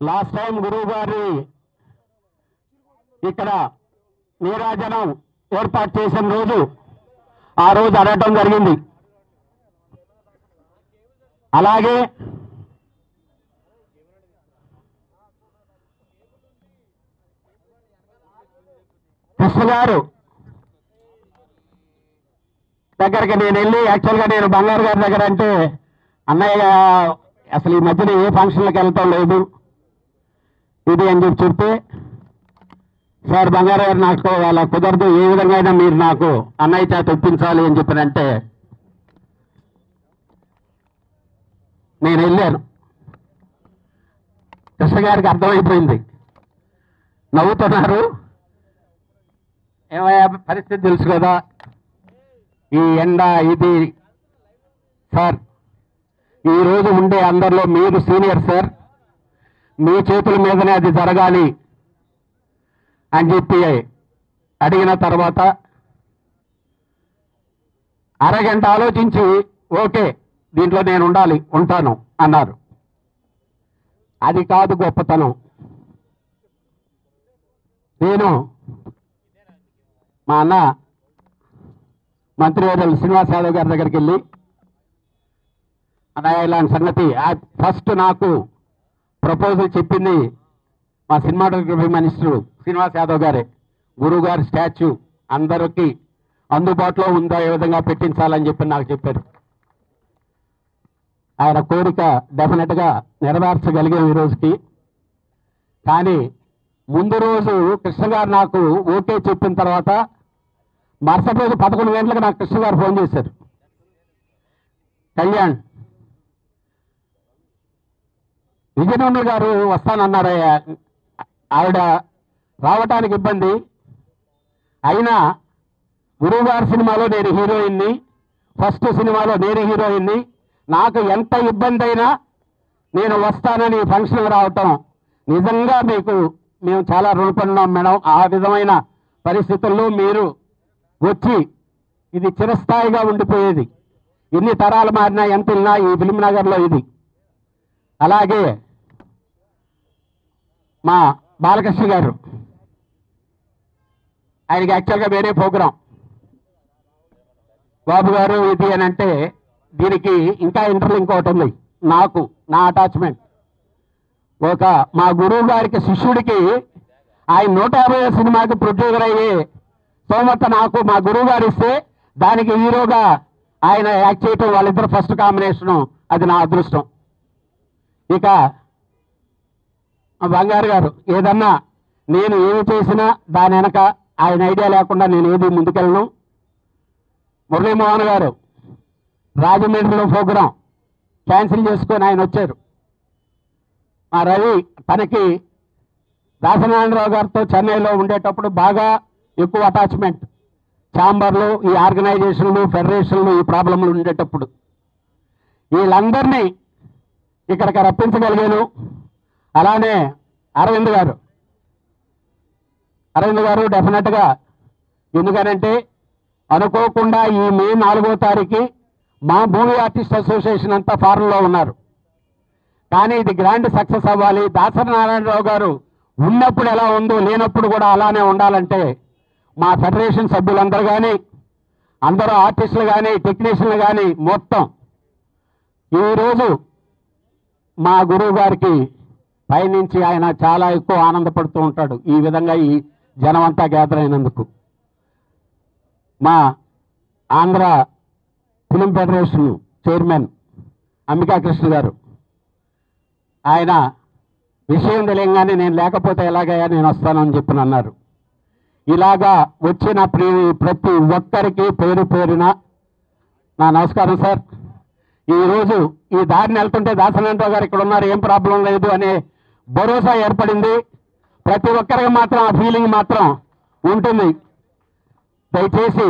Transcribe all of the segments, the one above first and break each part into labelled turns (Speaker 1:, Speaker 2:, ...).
Speaker 1: Last time గురువు గారి ఇక్కడ నీరాజనం ఏర్పాటు చేసిన రోజు ఆ రోజు అడగటం జరిగింది అలాగే కృష్ణ గారు దగ్గరికి నేను వెళ్ళి యాక్చువల్గా నేను బంగారు గారి దగ్గర అంటే అన్నయ్య అసలు ఈ మధ్యన ఏ ఫంక్షన్లకు వెళ్తాం లేదు ఇది అని చెప్పి చెప్తే సార్ బంగారు గారు నాకు అలా కుదరదు ఏ విధంగా అయినా మీరు నాకు అన్నయ్య చేత ఒప్పించాలి అని చెప్పినంటే నేను వెళ్ళాను కృష్ణ గారికి అర్థమైపోయింది నవ్వుతున్నారు ఏమయ్యా పరిస్థితి తెలుసు కదా ఈ ఎండ ఇది సార్ ఈ రోజు ఉండే అందరిలో మీరు సీనియర్ సార్ మీ చేతుల మీదనే అది జరగాలి అని చెప్పి అడిగిన తర్వాత అరగంట ఆలోచించి ఓకే దీంట్లో నేను ఉండాలి ఉంటాను అన్నారు అది కాదు గొప్పతనం నేను మా అన్న మంత్రి వర్యులు శ్రీనివాస్ యాదవ్ గారి దగ్గరికి వెళ్ళి అన్నయ్య ఇలాంటి సంగతి ఫస్ట్ నాకు ప్రపోజల్ చెప్పింది మా సినిమాటోగ్రఫీ మినిస్టర్ శ్రీనివాస్ యాదవ్ గారే గురువు గారి స్టాచ్యూ అందరికీ అందుబాటులో ఉందా ఏ విధంగా పెట్టించాలని చెప్పి నాకు చెప్పారు ఆయన కోరిక డెఫినెట్గా నెరవేర్చగలిగాం ఈ రోజుకి కానీ ముందు రోజు కృష్ణ గారు నాకు ఓకే చెప్పిన తర్వాత మరుసటి రోజు పదకొండు గంటలకు నాకు కృష్ణ గారు ఫోన్ చేశారు కళ్యాణ్ విజయనగర్ గారు వస్తానన్నారయ్యా ఆవిడ రావటానికి ఇబ్బంది అయినా గురువు గారి సినిమాలో నేను హీరోయిన్ని ఫస్ట్ సినిమాలో నేను హీరోయిన్ని నాకు ఎంత ఇబ్బంది అయినా నేను వస్తానని ఈ ఫంక్షన్కి రావటం నిజంగా మీకు మేము చాలా రుణపడినాం మేడం ఆ విధమైన పరిస్థితుల్లో మీరు వచ్చి ఇది చిరస్థాయిగా ఉండిపోయేది ఎన్ని తరాలు మారినా ఎంత వెళ్ళినా ఈ ఫిలిం నగర్లో ఇది అలాగే మా బాలకృష్ణ గారు ఆయనకి యాక్చువల్గా వేరే ప్రోగ్రాం బాబు గారు ఇది అని అంటే దీనికి ఇంకా ఇంటర్లింక్ ఒకటి ఉంది నాకు నా అటాచ్మెంట్ ఒక మా గురువు గారికి శిష్యుడికి ఆయన నూట యాభై సినిమాకి ప్రొడ్యూసర్ అయ్యే సోమత నాకు మా గురువు గారు ఇస్తే దానికి హీరోగా ఆయన యాక్ట్ చేయటం వాళ్ళిద్దరు ఫస్ట్ కాంబినేషను అది నా అదృష్టం ఇక మా బంగారు గారు ఏదన్నా నేను ఏమి చేసినా దాని వెనక ఆయన ఐడియా లేకుండా నేను ఏది ముందుకెళ్ళను మురళీమోహన్ గారు రాజమండ్రిలో ప్రోగ్రాం క్యాన్సిల్ చేసుకొని ఆయన వచ్చారు మా రవి తనకి దాసనారాయణరావు గారితో చెన్నైలో ఉండేటప్పుడు బాగా ఎక్కువ అటాచ్మెంట్ ఛాంబర్లు ఈ ఆర్గనైజేషన్లు ఫెడరేషన్లు ఈ ప్రాబ్లంలు ఉండేటప్పుడు వీళ్ళందరినీ ఇక్కడికి రప్పించగలిగాను అలానే అరవింద్ గారు అరవింద్ గారు డెఫినెట్గా ఎందుకనంటే అనుకోకుండా ఈ మే నాలుగో తారీఖు మా మూవీ ఆర్టిస్ట్ అసోసియేషన్ అంతా ఫారంలో ఉన్నారు కానీ ఇది గ్రాండ్ సక్సెస్ అవ్వాలి దాసరి నారాయణరావు గారు ఉన్నప్పుడు ఎలా ఉందో లేనప్పుడు కూడా అలానే ఉండాలంటే మా ఫెడరేషన్ సభ్యులందరూ కానీ అందరూ ఆర్టిస్టులు కానీ టెక్నీషియన్లు కానీ మొత్తం ఈరోజు మా గురువు గారికి పైనుంచి ఆయన చాలా ఎక్కువ ఆనందపడుతూ ఉంటాడు ఈ విధంగా ఈ జనం అంతా గ్యాదర్ అయినందుకు మా Andhra film federation chairman Ambika Krishna garu ఆయన విషయం తెలియగానే నేను లేకపోతే ఎలాగయ్యా నేను వస్తానని చెప్పి అన్నారు ఇలాగా వచ్చిన ప్రి- ప్రతి ఒక్కరికి పేరు పేరున నా నమస్కారం సార్ ఈరోజు ఈ దారిని వెళ్తుంటే దాసనంతరావు గారు ఇక్కడ ఉన్నారు ఏం ప్రాబ్లం లేదు అనే భరోసా ఏర్పడింది ప్రతి ఒక్కరికి మాత్రం ఆ ఫీలింగ్ మాత్రం ఉంటుంది దయచేసి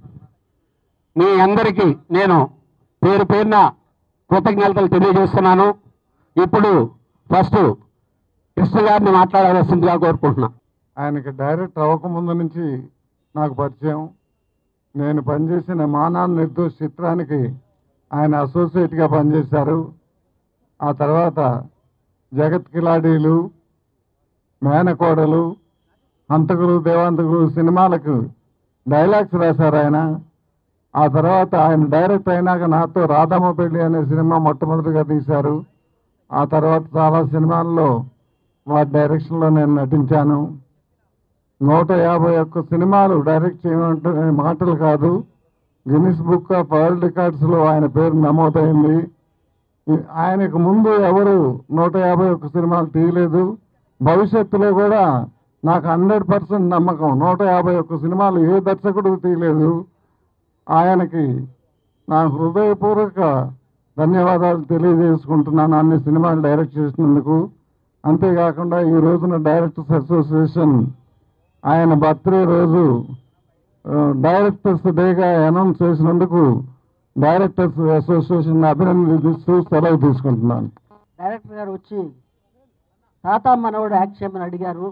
Speaker 1: మీ అందరికీ నేను పేరు పేరున కృతజ్ఞతలు తెలియజేస్తున్నాను ఇప్పుడు ఫస్ట్ కృష్ణ గారిని మాట్లాడవలసిందిగా కోరుకుంటున్నా
Speaker 2: ఆయనకి డైరెక్టర్ అవ్వకముందు నుంచి నాకు పరిచయం నేను పనిచేసిన మానాన్ నిర్దోష్ చిత్రానికి ఆయన అసోసియేట్గా పనిచేశారు ఆ తర్వాత జగత్ కిలాడీలు మేనకోడలు హంతకులు దేవాంతకులు సినిమాలకు డైలాగ్స్ రాశారు ఆయన ఆ తర్వాత ఆయన డైరెక్ట్ అయినాక నాతో రాధమ్మ పెళ్లి అనే సినిమా మొట్టమొదటిగా తీశారు ఆ తర్వాత చాలా సినిమాల్లో వారి డైరెక్షన్లో నేను నటించాను నూట యాభై ఒక్క సినిమాలు డైరెక్ట్ చేయమంటే మాటలు కాదు గిన్నిస్ బుక్ ఆఫ్ వరల్డ్ రికార్డ్స్లో ఆయన పేరు నమోదైంది ఈ- ఆయనకు ముందు ఎవరు నూట యాభై ఒక్క సినిమాలు తీయలేదు భవిష్యత్తులో కూడా నాకు హండ్రెడ్ పర్సెంట్ నమ్మకం నూట యాభై ఒక్క సినిమాలు ఏ దర్శకుడు తీయలేదు ఆయనకి నా హృదయపూర్వక ధన్యవాదాలు తెలియజేసుకుంటున్నాను అన్ని సినిమాలు డైరెక్ట్ చేసినందుకు అంతేకాకుండా ఈ రోజున డైరెక్టర్స్ అసోసియేషన్ ఆయన బర్త్డే రోజు ఆ, డైరెక్టర్స్ డేగా అనౌన్స్ చేసినందుకు డైరెక్టర్స్ అసోసియేషన్ అభినందిస్తూ సెలవు తీసుకుంటున్నాను
Speaker 3: డైరెక్టర్ గారు వచ్చి తాత మనవడు యాక్ట్ చేయమని అడిగారు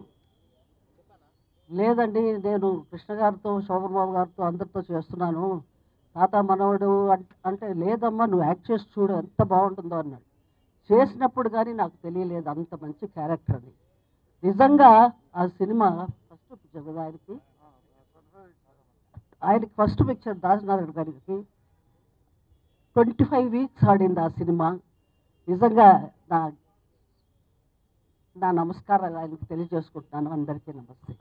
Speaker 3: లేదండి నేను కృష్ణ గారితో శోభన్ బాబు గారితో అందరితో చేస్తున్నాను తాత మనవడు అన్- అంటే లేదమ్మా నువ్వు యాక్ట్ చేసి చూడు ఎంత బాగుంటుందో అన్నాడు చేసినప్పుడు కానీ నాకు తెలియలేదు అంత మంచి క్యారెక్టర్ అని నిజంగా ఆ సినిమా ఫస్ట్ పిక్చర్ కదా ఆయనకి ఆయనకి ఫస్ట్ పిక్చర్ దాసనారాయణ గారికి ట్వంటీ ఫైవ్ వీక్స్ ఆడింది ఆ సినిమా నిజంగా నా నా నమస్కారాలు ఆయనకు తెలియజేసుకుంటున్నాను అందరికీ నమస్తే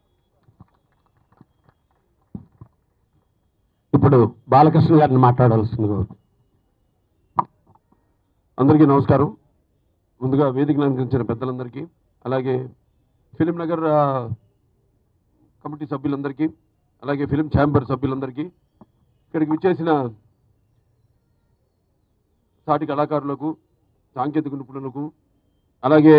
Speaker 1: ఇప్పుడు బాలకృష్ణ గారిని మాట్లాడాల్సింది
Speaker 4: అందరికీ నమస్కారం ముందుగా వేదికను అలంకరించిన పెద్దలందరికీ అలాగే ఫిలిం నగర్ ఆ, కమిటీ సభ్యులందరికీ అలాగే ఫిలిం ఛాంబర్ సభ్యులందరికీ ఇక్కడికి విచ్చేసిన సాటి కళాకారులకు సాంకేతిక నిపుణులకు అలాగే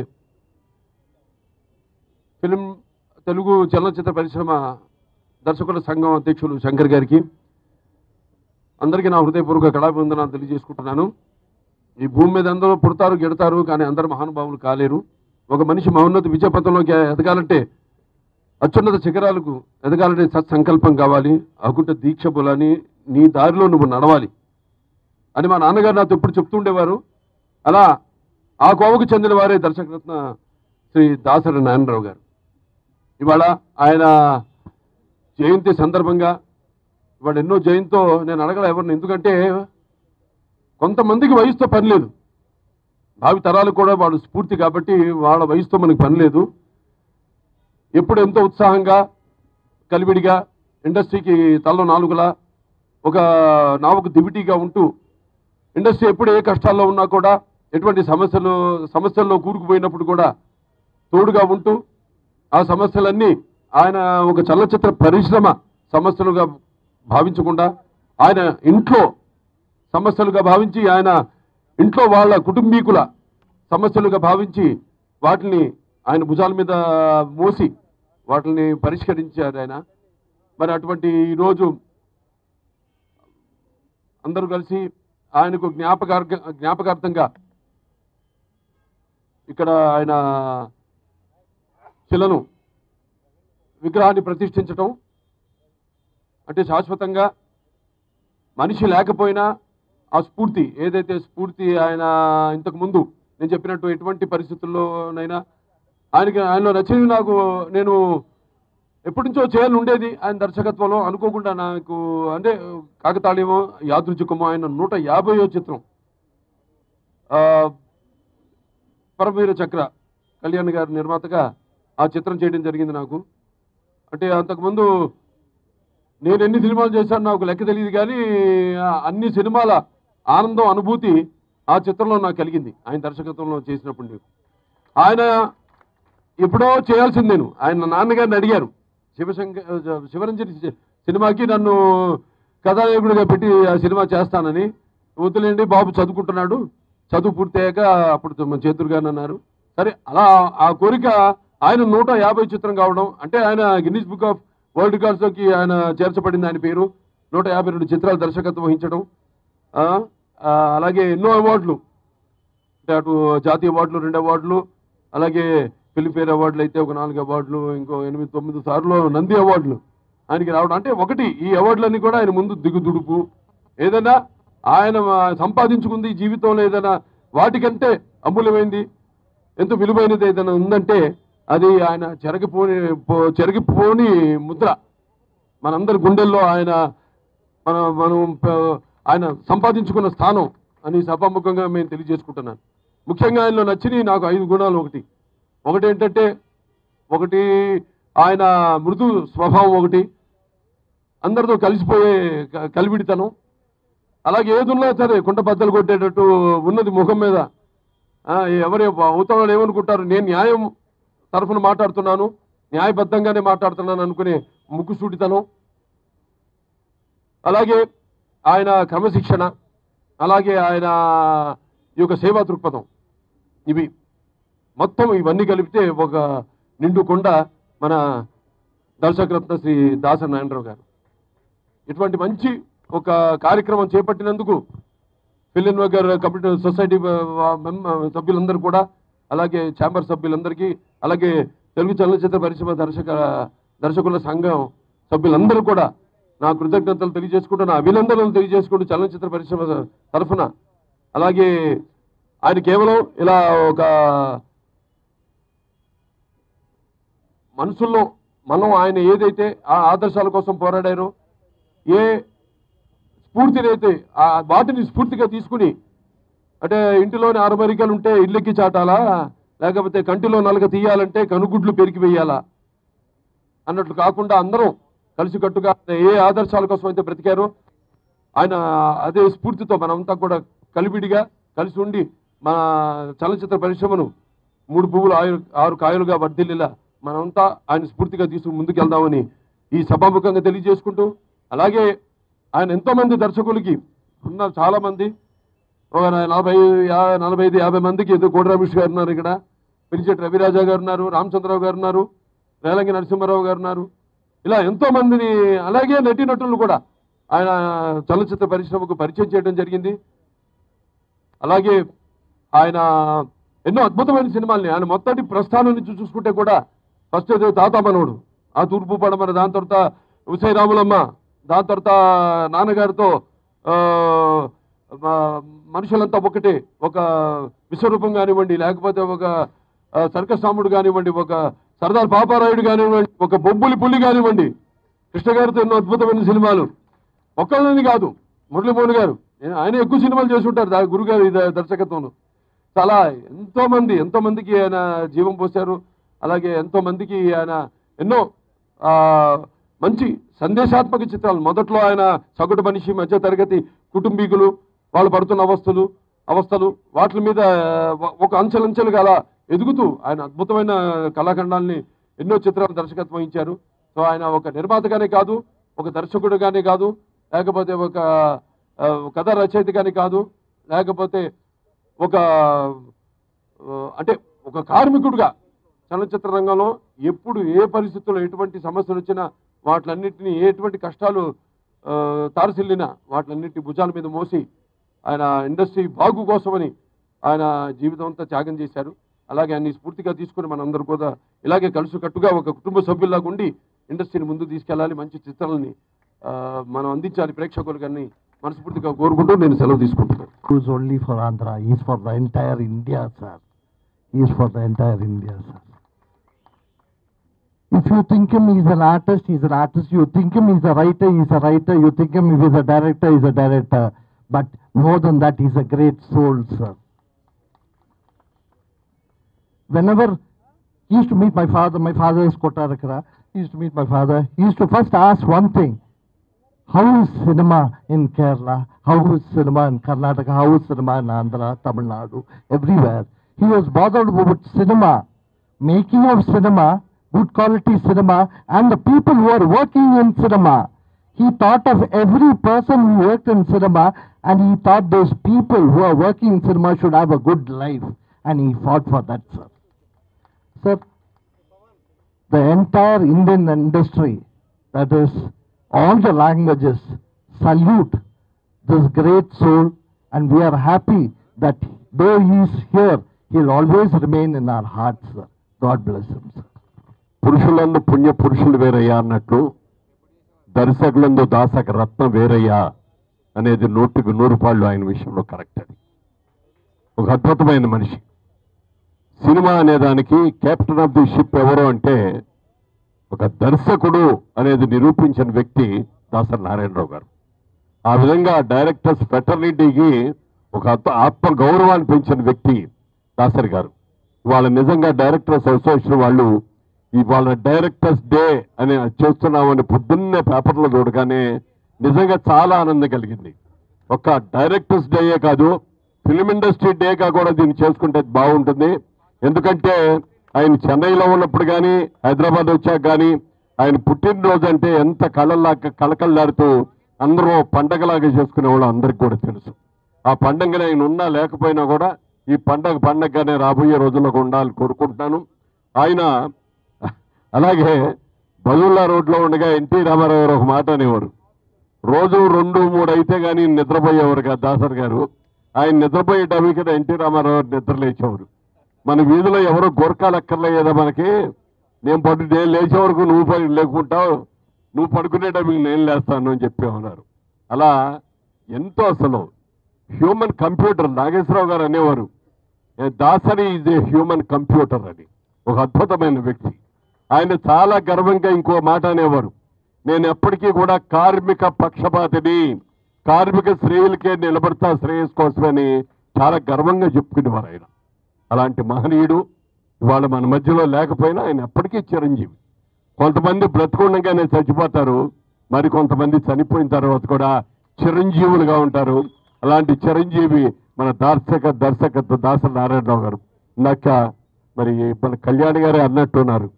Speaker 4: ఫిలిం తెలుగు చలనచిత్ర పరిశ్రమ దర్శకుల సంఘం అధ్యక్షులు శంకర్ గారికి అందరికీ నా హృదయపూర్వక కళాభివందనాలు తెలియజేసుకుంటున్నాను ఈ భూమి మీద అందరూ పుడతారు గెడతారు కానీ అందరు మహానుభావులు కాలేరు ఒక మనిషి మహోన్నత విజయపథంలోకి ఎదగాలంటే అత్యున్నత శిఖరాలకు ఎదగాలంటే సత్సంకల్పం కావాలి అకుంట దీక్ష బులని నీ దారిలో నువ్వు నడవాలి అని మా నాన్నగారు నాతో ఎప్పుడు చెప్తుండేవారు అలా ఆ కోవకు చెందిన వారే దర్శకరత్న శ్రీ దాసరి నారాయణరావు గారు ఇవాళ ఆయన జయంతి సందర్భంగా ఇవాళ ఎన్నో జయంతితో నేను అడగల ఎవరిని ఎందుకంటే కొంతమందికి వయసుతో పని లేదు భావి తరాలు కూడా వాళ్ళు స్ఫూర్తి కాబట్టి వాళ్ళ వయసుతో మనకి పని లేదు ఎప్పుడు ఎంతో ఉత్సాహంగా కలివిడిగా ఇండస్ట్రీకి తలలో నాలుగులా ఒక నావకు దివిటీగా ఉంటూ ఇండస్ట్రీ ఎప్పుడు ఏ కష్టాల్లో ఉన్నా కూడా ఎటువంటి సమస్యలు సమస్యల్లో కూరుకుపోయినప్పుడు కూడా తోడుగా ఉంటూ ఆ సమస్యలన్నీ ఆయన ఒక చలనచిత్ర పరిశ్రమ సమస్యలుగా భావించకుండా ఆయన ఇంట్లో సమస్యలుగా భావించి ఆయన ఇంట్లో వాళ్ళ కుటుంబీకుల సమస్యలుగా భావించి వాటిని ఆయన భుజాల మీద మోసి వాటిని పరిష్కరించారు ఆయన మరి అటువంటి ఈరోజు అందరూ కలిసి ఆయనకు జ్ఞాపకార్గ జ్ఞాపకార్థంగా ఇక్కడ ఆయన శిలను విగ్రహాన్ని ప్రతిష్ఠించటం అంటే శాశ్వతంగా మనిషి లేకపోయినా ఆ స్ఫూర్తి ఏదైతే స్ఫూర్తి ఆయన ఇంతకు ముందు నేను చెప్పినట్టు ఎటువంటి పరిస్థితుల్లోనైనా ఆయనకి ఆయనలో నచ్చింది నాకు నేను ఎప్పటి నుంచో చేయాలని ఉండేది ఆయన దర్శకత్వంలో అనుకోకుండా నాకు అంటే కాకతాళీయమో యాదృచ్ఛికమో ఆయన నూట యాభైయో చిత్రం ఆ, పరమవీర చక్ర కళ్యాణ్ గారి నిర్మాతగా ఆ చిత్రం చేయడం జరిగింది నాకు అంటే అంతకుముందు నేను ఎన్ని సినిమాలు చేశాను నాకు లెక్క తెలియదు కానీ ఆ అన్ని సినిమాల ఆనందం అనుభూతి ఆ చిత్రంలో నాకు కలిగింది ఆయన దర్శకత్వంలో చేసినప్పుడు ఆయన ఎప్పుడో చేయాల్సింది నేను ఆయన నాన్నగారిని అడిగారు శివశంకర్ శివరంజని సి- సినిమాకి నన్ను కథానాయకుడిగా పెట్టి ఆ సినిమా చేస్తానని వద్దులేండి బాబు చదువుకుంటున్నాడు చదువు పూర్తయ్యాక అప్పుడు మన చేతులు గారు అన్నారు సరే అలా ఆ కోరిక ఆయన నూట యాభై చిత్రం కావడం అంటే ఆయన గిన్నీస్ బుక్ ఆఫ్ వరల్డ్ రికార్డ్స్లోకి ఆయన చేర్చబడింది ఆయన పేరు నూట యాభై రెండు చిత్రాలు దర్శకత్వం వహించడం ఆ, ఆ, అలాగే ఎన్నో అవార్డులు అంటే అటు జాతీయ అవార్డులు రెండు అవార్డులు అలాగే ఫిలింఫేర్ అవార్డులు అయితే ఒక నాలుగు అవార్డులు ఇంకో ఎనిమిది తొమ్మిది సార్లు నంది అవార్డులు ఆయనకి రావడం అంటే ఒకటి ఈ అవార్డులన్నీ కూడా ఆయన ముందు దిగుదుడుపు ఏదైనా ఆయన ఆ, సంపాదించుకుంది ఈ జీవితంలో ఏదైనా వాటికంటే అమూల్యమైంది ఎంతో విలువైనది ఏదైనా ఉందంటే అది ఆయన చెరగిపోని పో- చెరగిపోని ముద్ర మనందరి గుండెల్లో ఆయన మన మనం ప- ఆయన సంపాదించుకున్న స్థానం అని సభాముఖంగా మేము తెలియజేసుకుంటున్నాను ముఖ్యంగా ఆయనలో నచ్చినవి నాకు ఐదు గుణాలు ఒకటి ఒకటి ఏంటంటే ఒకటి ఆయన మృదు స్వభావం ఒకటి అందరితో కలిసిపోయే క- కలివిడితనం అలాగే ఏదున్నా సరే కుంట బద్దలు కొట్టేటట్టు ఉన్నది ముఖం మీద ఆ, ఎవరు అవతల వాళ్ళు ఏమనుకుంటారు నేను న్యాయం తరఫున మాట్లాడుతున్నాను న్యాయబద్ధంగానే మాట్లాడుతున్నాను అనుకునే ముక్కుసూటితనం అలాగే ఆయన క్రమశిక్షణ అలాగే ఆయన ఈ యొక్క సేవా దృక్పథం ఇవి మొత్తం ఇవన్నీ కలిపితే ఒక నిండు కొండ మన దర్శకరత్న శ్రీ దాస నారాయణరావు గారు ఇటువంటి మంచి ఒక కార్యక్రమం చేపట్టినందుకు ఫిలిం నగర్ కంప్యూటర్ సొసైటీ ఆ, మెం- సభ్యులందరూ కూడా అలాగే ఛాంబర్ సభ్యులందరికీ అలాగే తెలుగు చలనచిత్ర పరిశ్రమ దర్శక దర్శకుల సంఘం సభ్యులందరూ కూడా నా కృతజ్ఞతలు తెలియజేసుకుంటూ నా అభినందనలు తెలియజేసుకుంటూ చలనచిత్ర పరిశ్రమ తరఫున అలాగే ఆయన కేవలం ఇలా ఒక మనసుల్లో మనం ఆయన ఏదైతే ఆ ఆదర్శాల కోసం పోరాడారో ఏ స్ఫూర్తినైతే ఆ వాటిని స్ఫూర్తిగా తీసుకుని అంటే ఇంటిలోని ఆరుమరికలు ఉంటే ఇల్లెక్కి చాటాలా లేకపోతే కంటిలో నలగ తీయాలంటే కనుగుడ్లు పెరిగి వేయాలా అన్నట్లు కాకుండా అందరం కలిసికట్టుగా ఏ ఆదర్శాల కోసం అయితే బ్రతికారో ఆయన అదే స్ఫూర్తితో మనమంతా కూడా కలివిడిగా కలిసి ఉండి మన చలనచిత్ర పరిశ్రమను మూడు పువ్వులు ఆరు ఆరు కాయలుగా వర్ధిల్లేలా మనమంతా ఆయన స్ఫూర్తిగా తీసుకు ముందుకెళ్దామని ఈ సభాముఖంగా తెలియజేసుకుంటూ అలాగే ఆయన ఎంతో మంది దర్శకులకి ఉన్న చాలా మంది ఒక నలభై యా- నలభై ఐదు యాభై మందికి ఏదో కోడి రమేష్ గారు ఉన్నారు ఇక్కడ పిలిచెట్టి రవిరాజా గారు ఉన్నారు రామచంద్రరావు గారు ఉన్నారు రేలంగి నరసింహారావు గారు ఉన్నారు ఇలా ఎంతో మందిని అలాగే నటీనటులను కూడా ఆయన చలనచిత్ర పరిశ్రమకు పరిచయం చేయడం జరిగింది అలాగే ఆయన ఎన్నో అద్భుతమైన సినిమాల్ని ఆయన మొత్తటి ప్రస్థానం నుంచి చూసుకుంటే కూడా ఫస్ట్ ఏదో తాత మనోడు ఆ తూర్పు పడమర దాని తర్వాత ఉసై రాములమ్మ దాని తర్వాత నాన్నగారితో ఆ, ఆ, మనుషులంతా ఒకటే ఒక విశ్వరూపం కానివ్వండి లేకపోతే ఒక ఆ, సర్కస్ రాముడు కానివ్వండి ఒక సర్దార్ పాపారాయుడు కానివ్వండి ఒక బొబ్బులి పుల్లి కానివ్వండి కృష్ణ గారితో ఎన్నో అద్భుతమైన సినిమాలు ఒక్కళ్ళని కాదు మురళీమోహన్ గారు నేను- ఆయన ఎక్కువ సినిమాలు చేసి ఉంటారు దా- గురుగారు ఈ ద- దర్శకత్వంలో చాలా ఎంతో మంది ఎంతో మందికి ఆయన జీవం పోశారు అలాగే ఎంతో మందికి ఆయన ఎన్నో ఆ, మంచి సందేశాత్మక చిత్రాలు మొదట్లో ఆయన సగటు మనిషి మధ్య తరగతి కుటుంబీకులు వాళ్ళు పడుతున్న అవస్థలు అవస్థలు వాటి మీద ఆ, ఒక అంచెలంచెలుగా అలా ఎదుగుతూ ఆయన అద్భుతమైన కళాఖండాల్ని ఎన్నో చిత్రాలు దర్శకత్వం వహించారు సో ఆయన ఒక నిర్మాతగానే కాదు ఒక దర్శకుడుగానే కాదు లేకపోతే ఒక ఆ, కథ రచయితగానే కాదు లేకపోతే ఒక ఆ, అంటే ఒక కార్మికుడుగా చలనచిత్ర రంగంలో ఎప్పుడు ఏ పరిస్థితుల్లో ఎటువంటి సమస్యలు వచ్చినా వాటిలన్నింటినీ ఎటువంటి కష్టాలు ఆ, తారసిల్లినా వాటిలన్నింటి భుజాల మీద మోసి ఆయన ఇండస్ట్రీ బాగు కోసమని ఆయన జీవితం అంతా త్యాగం చేశారు అలాగే అన్ని స్ఫూర్తిగా తీసుకుని మనందరూ కూడా ఇలాగే కలుసు కట్టుగా ఒక కుటుంబ సభ్యుల్లాగా ఉండి ఇండస్ట్రీని ముందుకు తీసుకెళ్ళాలి మంచి చిత్రాలని ఆ, మనం అందించాలి ప్రేక్షకులకు అన్ని మనస్ఫూర్తిగా కోరుకుంటూ నేను సెలవు తీసుకుంటున్నాను
Speaker 5: who's only for Andhra. He's for the entire India, sir. He's for the entire India, sir. If you think him he's an artist, he's an artist. You think him he's a writer, he's a writer. You think him if he's a director, he's a director. But more than that, he's a great soul, sir. Whenever he used to meet my father, my father is Kotarakara. He used to meet my father. He used to first ask one thing. How is cinema in Kerala? How is cinema in Karnataka? How is cinema in Andhra, Tamil Nadu, everywhere? He was bothered about cinema, making of cinema, good quality cinema, and the people who are working in cinema. He thought of every person who worked in cinema, and he thought those people who are working in cinema should have a good life, and he fought for that, sir. Sir, the entire Indian industry, that is all the languages, salute this great soul and we are happy that though he is here, he'll always remain in our hearts, sir. God bless him, sir.
Speaker 6: పురుషులందు పుణ్య పురుషులు వేరయ్యా అన్నట్లు దర్శకులందు దాసక రత్న వేరయ్యా అనేది నూటికి నూరు పాళ్ళు ఆయన విషయంలో correct అది ఒక అద్భుతమైన మనిషి సినిమా అనేదానికి కెప్టెన్ ఆఫ్ ది షిప్ ఎవరు అంటే ఒక దర్శకుడు అనేది నిరూపించిన వ్యక్తి దాసరి నారాయణరావు గారు ఆ విధంగా డైరెక్టర్స్ ఫెటర్నిటీకి ఒక ఆత్మ ఆత్మ గౌరవాన్ని పెంచిన వ్యక్తి దాసరి గారు వాళ్ళ నిజంగా డైరెక్టర్స్ అసోసియేషన్ వాళ్ళు ఇవాళ డైరెక్టర్స్ డే అని చేస్తున్నామని పొద్దున్నే పేపర్లో చూడగానే నిజంగా చాలా ఆనందం కలిగింది ఒక డైరెక్టర్స్ డేయే కాదు ఫిలిం ఇండస్ట్రీ డేగా కూడా దీన్ని చేసుకుంటే బాగుంటుంది ఎందుకంటే ఆయన చెన్నైలో ఉన్నప్పుడు కానీ హైదరాబాద్ వచ్చాక కానీ ఆయన పుట్టినరోజు అంటే ఎంత కళల్లాగా కళకళలాడుతూ అందరూ పండగలాగా చేసుకునే వాళ్ళు అందరికి కూడా తెలుసు ఆ పండగని ఆయన ఉన్నా లేకపోయినా కూడా ఈ పండగ పండగగానే రాబోయే రోజుల్లో ఉండాలని కోరుకుంటున్నాను ఆయన అలాగే బదుల్లా రోడ్లో ఉండగా ఎన్టీ రామారావు గారు ఒక మాట అనేవారు రోజు రెండు మూడు అయితే కానీ నిద్రపోయేవారు కాదు దాసర్ గారు ఆయన నిద్రపోయే టైంకి ఎన్టీ రామారావు గారు నిద్ర లేచేవారు మన వీధిలో ఎవరో గోర్ఖాలు ఎక్కర్లేదా మనకి నేను పడు నేను లేచే వరకు నువ్వు పని లేకుంటావు నువ్వు పడుకునే టైంకి నేను లేస్తాను అని చెప్పి ఉన్నారు అలా ఎంతో అసలు హ్యూమన్ కంప్యూటర్ నాగేశ్వరరావు గారు అనేవారు "a Dasari is a human computer అని ఒక అద్భుతమైన వ్యక్తి ఆయన చాలా గర్వంగా ఇంకో మాట అనేవారు నేను ఎప్పటికీ కూడా కార్మిక పక్షపాతిని కార్మిక శ్రేయులకే నిలబడతా శ్రేయస్ కోసమని చాలా గర్వంగా చెప్పుకునేవారు ఆయన అలాంటి మహనీయుడు ఇవాళ మన మధ్యలో లేకపోయినా ఆయన ఎప్పటికీ చిరంజీవి కొంతమంది బ్రతుకుండగానే చచ్చిపోతారు మరి కొంతమంది చనిపోయిన తర్వాత కూడా చిరంజీవులుగా ఉంటారు అలాంటి చిరంజీవి మన దర్శక దర్శకత్వ దాసరి నారాయణరావు గారు ఇందాక మరి మన కళ్యాణ్ గారే అన్నట్టున్నారు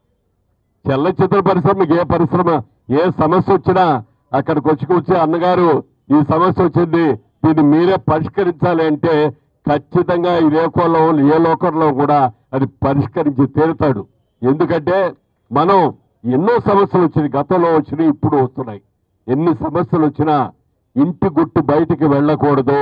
Speaker 6: చలనచిత్ర పరిశ్రమకి ఏ పరిశ్రమ ఏ సమస్య వచ్చినా అక్కడికి వచ్చి కూర్చి అన్నగారు ఈ సమస్య వచ్చింది దీన్ని మీరే పరిష్కరించాలి అంటే ఖచ్చితంగా ఈ లోకంలో ఏ లోకంలో కూడా అది పరిష్కరించి తీరుతాడు ఎందుకంటే మనం ఎన్నో సమస్యలు వచ్చినాయి గతంలో వచ్చినాయి ఇప్పుడు వస్తున్నాయి ఎన్ని సమస్యలు వచ్చినా ఇంటి గుట్టు బయటికి వెళ్ళకూడదు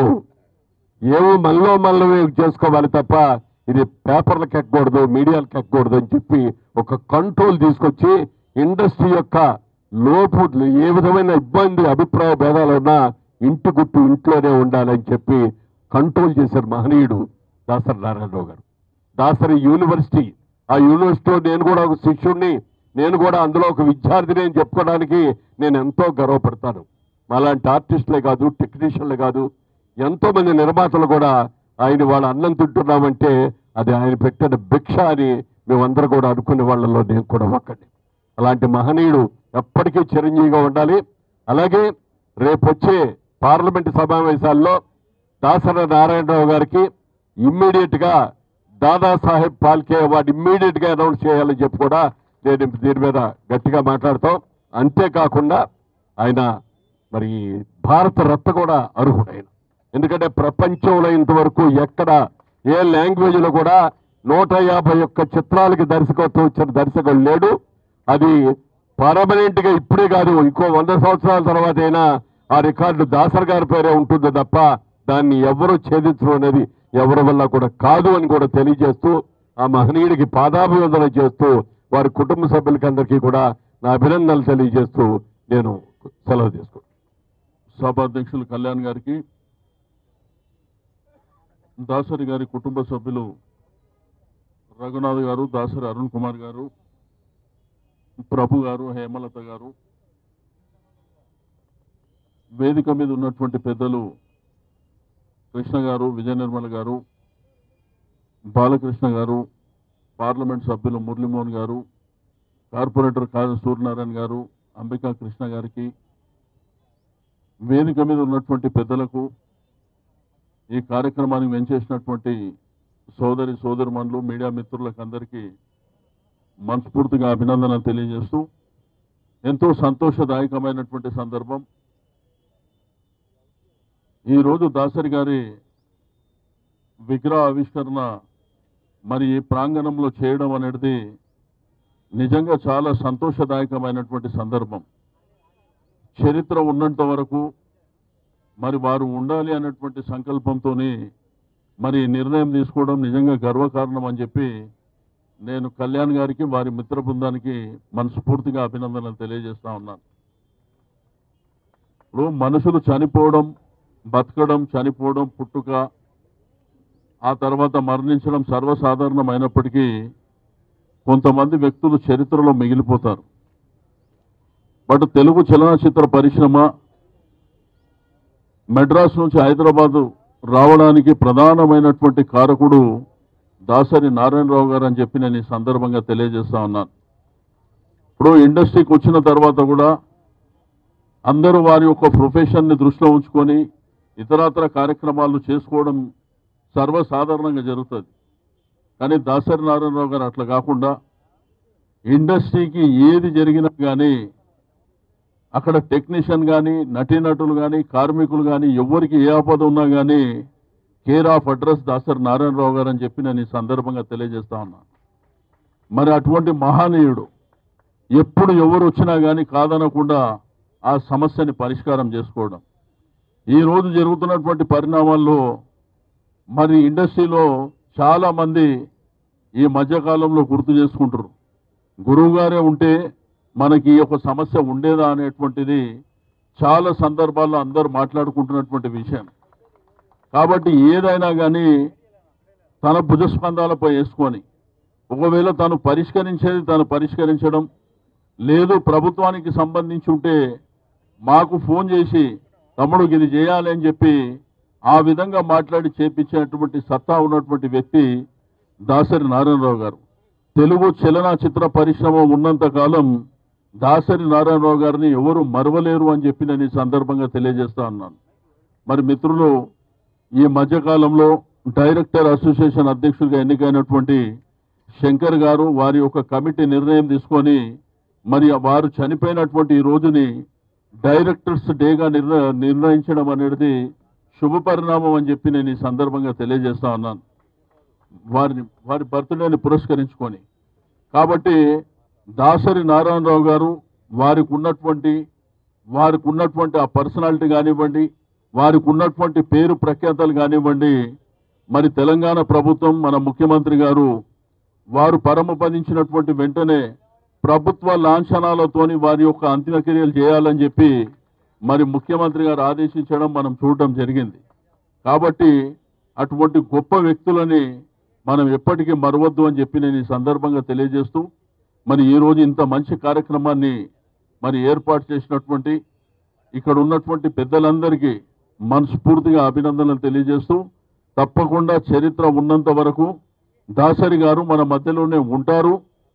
Speaker 6: ఏవో మనలో మనలో చేసుకోవాలి తప్ప ఇది పేపర్లకు ఎక్కకూడదు మీడియాలకు ఎక్కకూడదు అని చెప్పి ఒక కంట్రోల్ తీసుకొచ్చి ఇండస్ట్రీ యొక్క లోపు ఏ విధమైన ఇబ్బంది అభిప్రాయ భేదాలు ఉన్నా ఇంటి గుట్టు ఇంట్లోనే ఉండాలని చెప్పి కంట్రోల్ చేశారు మహనీయుడు దాసరి నారాయణరావు గారు దాసరి యూనివర్సిటీ ఆ యూనివర్సిటీలో నేను కూడా ఒక శిష్యుడిని నేను కూడా అందులో ఒక విద్యార్థిని అని చెప్పుకోవడానికి నేను ఎంతో గర్వపడతాను అలాంటి ఆర్టిస్టులే కాదు టెక్నీషియన్లే కాదు ఎంతో మంది నిర్మాతలు కూడా ఆయన వాళ్ళ అన్నం తింటున్నామంటే అది ఆయన పెట్టిన భిక్ష అని మేమందరూ కూడా అనుకునే వాళ్ళలో నేను కూడా ఒక్కడి అలాంటి మహనీయుడు ఎప్పటికీ చిరంజీవిగా ఉండాలి అలాగే రేపు వచ్చే పార్లమెంటు సమావేశాల్లో దాసర నారాయణరావు గారికి ఇమ్మీడియట్ గా దాదాసాహెబ్ పాల్కే అవార్డు ఇమ్మీడియట్ గా అనౌన్స్ చేయాలని చెప్పి కూడా నేను దీని మీద గట్టిగా మాట్లాడతాం అంతేకాకుండా ఆయన మరి భారత రత్న కూడా అర్హుడైన ఎందుకంటే ప్రపంచంలో ఇంతవరకు ఎక్కడ ఏ లాంగ్వేజ్ లో కూడా నూట యాభై ఒక్క చిత్రాలకి దర్శకత్వం ఇచ్చిన దర్శకుడు లేడు అది పర్మనెంట్ గా ఇప్పుడే కాదు ఇంకో వంద సంవత్సరాల తర్వాత అయినా ఆ రికార్డు దాసర్ గారి పేరే ఉంటుంది తప్ప దాన్ని ఎవరు ఛేదించడం అనేది ఎవరి వల్ల కూడా కాదు అని కూడా తెలియజేస్తూ ఆ మహనీయుడికి పాదాభివందన చేస్తూ వారి కుటుంబ సభ్యులకి అందరికీ కూడా నా అభినందనలు తెలియజేస్తూ నేను సెలవు తీసుకుంటాను
Speaker 7: సభాధ్యక్షులు కళ్యాణ్ గారికి దాసరి గారి కుటుంబ సభ్యులు రఘునాథ్ గారు దాసరి అరుణ్ కుమార్ గారు ప్రభు గారు హేమలత గారు వేదిక మీద ఉన్నటువంటి పెద్దలు కృష్ణ గారు విజయ నిర్మల గారు బాలకృష్ణ గారు పార్లమెంట్ సభ్యులు మురళీమోహన్ గారు కార్పొరేటర్ కాజ సూర్యనారాయణ గారు అంబికా కృష్ణ గారికి వేదిక మీద ఉన్నటువంటి పెద్దలకు ఈ కార్యక్రమానికి వెంచేసినటువంటి సోదరి సోదరుమణులు మీడియా మిత్రులకు అందరికీ మనస్ఫూర్తిగా అభినందనలు తెలియజేస్తూ ఎంతో సంతోషదాయకమైనటువంటి సందర్భం ఈరోజు దాసరి గారి విగ్రహ ఆవిష్కరణ మరి ఈ ప్రాంగణంలో చేయడం అనేది నిజంగా చాలా సంతోషదాయకమైనటువంటి సందర్భం చరిత్ర ఉన్నంత వరకు మరి వారు ఉండాలి అన్నటువంటి సంకల్పంతో మరి నిర్ణయం తీసుకోవడం నిజంగా గర్వకారణం అని చెప్పి నేను కళ్యాణ్ గారికి వారి మిత్ర బృందానికి మనస్ఫూర్తిగా అభినందనలు తెలియజేస్తా ఉన్నాను ఇప్పుడు మనుషులు చనిపోవడం బతకడం చనిపోవడం పుట్టుక ఆ తర్వాత మరణించడం సర్వసాధారణమైనప్పటికీ కొంతమంది వ్యక్తులు చరిత్రలో మిగిలిపోతారు బట్ తెలుగు చలనచిత్ర పరిశ్రమ మెడ్రాస్ నుంచి హైదరాబాదు రావడానికి ప్రధానమైనటువంటి కారకుడు దాసరి నారాయణరావు గారు అని చెప్పి నేను ఈ సందర్భంగా తెలియజేస్తా ఉన్నాను ఇప్పుడు ఇండస్ట్రీకి వచ్చిన తర్వాత కూడా అందరూ వారి యొక్క ప్రొఫెషన్ని దృష్టిలో ఉంచుకొని ఇతరత్ర కార్యక్రమాలు చేసుకోవడం సర్వసాధారణంగా జరుగుతుంది కానీ దాసరి నారాయణరావు గారు అట్లా కాకుండా ఇండస్ట్రీకి ఏది జరిగినా కానీ అక్కడ టెక్నీషియన్ కానీ నటీనటులు కానీ కార్మికులు కానీ ఎవరికి ఏ ఆపద ఉన్నా కానీ care of address Dasari Narayana Rao గారు అని చెప్పి నేను ఈ సందర్భంగా తెలియజేస్తా ఉన్నాను మరి అటువంటి మహానీయుడు ఎప్పుడు ఎవరు వచ్చినా కానీ కాదనకుండా ఆ సమస్యని పరిష్కారం చేసుకోవడం ఈ రోజు జరుగుతున్నటువంటి పరిణామాల్లో మరి ఇండస్ట్రీలో చాలా మంది ఈ మధ్యకాలంలో గుర్తు చేసుకుంటారు గురువు గారే ఉంటే మనకి ఈ యొక్క సమస్య ఉండేదా అనేటువంటిది చాలా సందర్భాల్లో అందరూ మాట్లాడుకుంటున్నటువంటి విషయం కాబట్టి ఏదైనా కానీ తన భుజస్పందాలపై వేసుకొని ఒకవేళ తను పరిష్కరించేది తను పరిష్కరించడం లేదు ప్రభుత్వానికి సంబంధించి ఉంటే మాకు ఫోన్ చేసి తమ్ముడు ఇది చేయాలి అని చెప్పి ఆ విధంగా మాట్లాడి చేపించేటువంటి సత్తా ఉన్నటువంటి వ్యక్తి దాసరి నారాయణరావు గారు తెలుగు చలనచిత్ర పరిశ్రమ ఉన్నంత కాలం దాసరి నారాయణరావు గారిని ఎవరు మరవలేరు అని చెప్పి నేను ఈ సందర్భంగా తెలియజేస్తా ఉన్నాను మరి మిత్రులు ఈ మధ్యకాలంలో డైరెక్టర్ అసోసియేషన్ అధ్యక్షుడిగా ఎన్నికైనటువంటి శంకర్ గారు వారి యొక్క కమిటీ నిర్ణయం తీసుకొని మరి వారు చనిపోయినటువంటి ఈ రోజుని డైరెక్టర్స్ డేగా నిర్ణ నిర్ణయించడం అనేది శుభ పరిణామం అని చెప్పి నేను ఈ సందర్భంగా తెలియజేస్తా ఉన్నాను వారిని వారి బర్త్డేని పురస్కరించుకొని కాబట్టి దాసరి నారాయణరావు గారు వారికి ఉన్నటువంటి వారికి ఉన్నటువంటి ఆ పర్సనాలిటీ కానివ్వండి వారికి ఉన్నటువంటి పేరు ప్రఖ్యాతలు కానివ్వండి మరి తెలంగాణ ప్రభుత్వం మన ముఖ్యమంత్రి గారు వారు పరమపదించినటువంటి వెంటనే ప్రభుత్వ లాంఛనాలతోని వారి యొక్క అంత్యక్రియలు చేయాలని చెప్పి మరి ముఖ్యమంత్రి గారు ఆదేశించడం మనం చూడడం జరిగింది కాబట్టి అటువంటి గొప్ప వ్యక్తులని మనం ఎప్పటికీ మరవద్దు అని చెప్పి నేను ఈ సందర్భంగా తెలియజేస్తూ మరి ఈ రోజు ఇంత మంచి కార్యక్రమాన్ని మరి ఏర్పాటు చేసినటువంటి ఇక్కడ ఉన్నటువంటి పెద్దలందరికీ మనస్ఫూర్తిగా అభినందనలు తెలియజేస్తూ తప్పకుండా చరిత్ర ఉన్నంత వరకు దాసరి గారు మన మధ్యలోనే ఉంటారు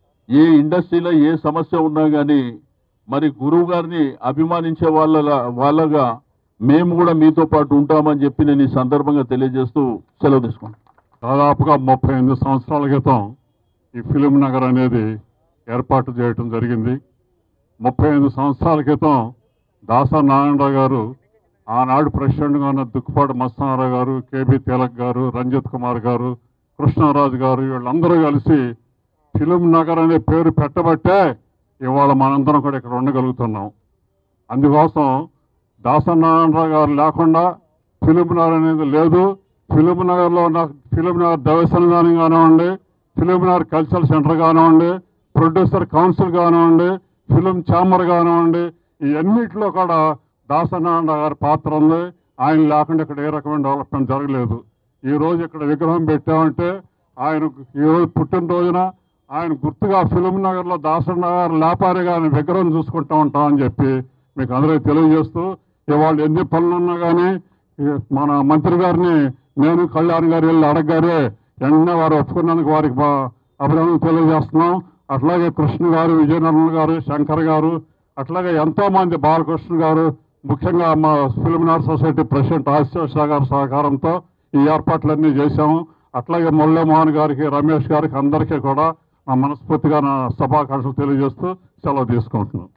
Speaker 7: ఏ ఇండస్ట్రీలో ఏ సమస్య ఉన్నా కానీ మరి గురువు గారిని అభిమానించే వాళ్ళ వాళ్ళగా మేము కూడా మీతో పాటు ఉంటామని చెప్పి నేను ఈ సందర్భంగా తెలియజేస్తూ సెలవు తీసుకుంటాను
Speaker 2: దాదాపుగా ముప్పై ఎనిమిది సంవత్సరాల క్రితం ఈ ఫిలిం నగర్ అనేది ఏర్పాటు చేయటం జరిగింది ముప్పై ఎనిమిది సంవత్సరాల క్రితం దాసా నారాయణరావు గారు ఆనాడు ప్రెసిడెంట్గా ఉన్న దుక్కుపాటి మస్తానారావు గారు కేబీ తిలక్ గారు రంజిత్ కుమార్ గారు కృష్ణరాజు గారు వీళ్ళందరూ కలిసి ఫిలిం నగర్ అనే పేరు పెట్టబట్టే ఇవాళ మనందరం కూడా ఇక్కడ ఉండగలుగుతున్నాం అందుకోసం దాసనారాయణరావు గారు లేకుండా ఫిలిం నగర్ అనేది లేదు ఫిలిం నగర్లో ఉన్న ఫిలిం నగర్ దేవస్థానం కానివ్వండి ఫిలిం నగర్ కల్చరల్ సెంటర్ కానివ్వండి ప్రొడ్యూసర్ కౌన్సిల్ కానివ్వండి ఫిలిం ఛాంబర్ కానివ్వండి ఇవన్నిటిలో కూడా దాసనారాయణ గారి పాత్ర ఉంది ఆయన లేకుండా ఇక్కడ ఏ రకమైన డెవలప్మెంట్ జరగలేదు ఈ రోజు ఇక్కడ విగ్రహం పెట్టామంటే ఆయన ఈ రోజు పుట్టినరోజున ఆయన గుర్తుగా ఫిలిం నగర్లో దాసన్ నగర్ లేపారి గారిని విగ్రహం చూసుకుంటా ఉంటామని చెప్పి మీకు అందరికీ తెలియజేస్తూ ఇవాళ ఎన్ని పనులున్నా కానీ ఈ మన మంత్రి గారిని నేను కళ్యాణ్ గారు వెళ్ళి అడగగారే వెంటనే వారు ఒప్పుకున్నందుకు వారికి బా అభినందనలు తెలియజేస్తున్నాం అట్లాగే కృష్ణ గారు విజయనగరం గారు శంకర్ గారు అట్లాగే ఎంతో మంది బాలకృష్ణ గారు ముఖ్యంగా మా ఫిలిమినార్ సొసైటీ ప్రెసిడెంట్ ఆశిష్ గారి సహకారంతో ఈ ఏర్పాట్లన్నీ చేశాము అట్లాగే మురళీమోహన్ గారికి రమేష్ గారికి అందరికీ కూడా నా మనస్ఫూర్తిగా నా శుభాకాంక్షలు తెలియజేస్తూ సెలవు తీసుకుంటున్నాను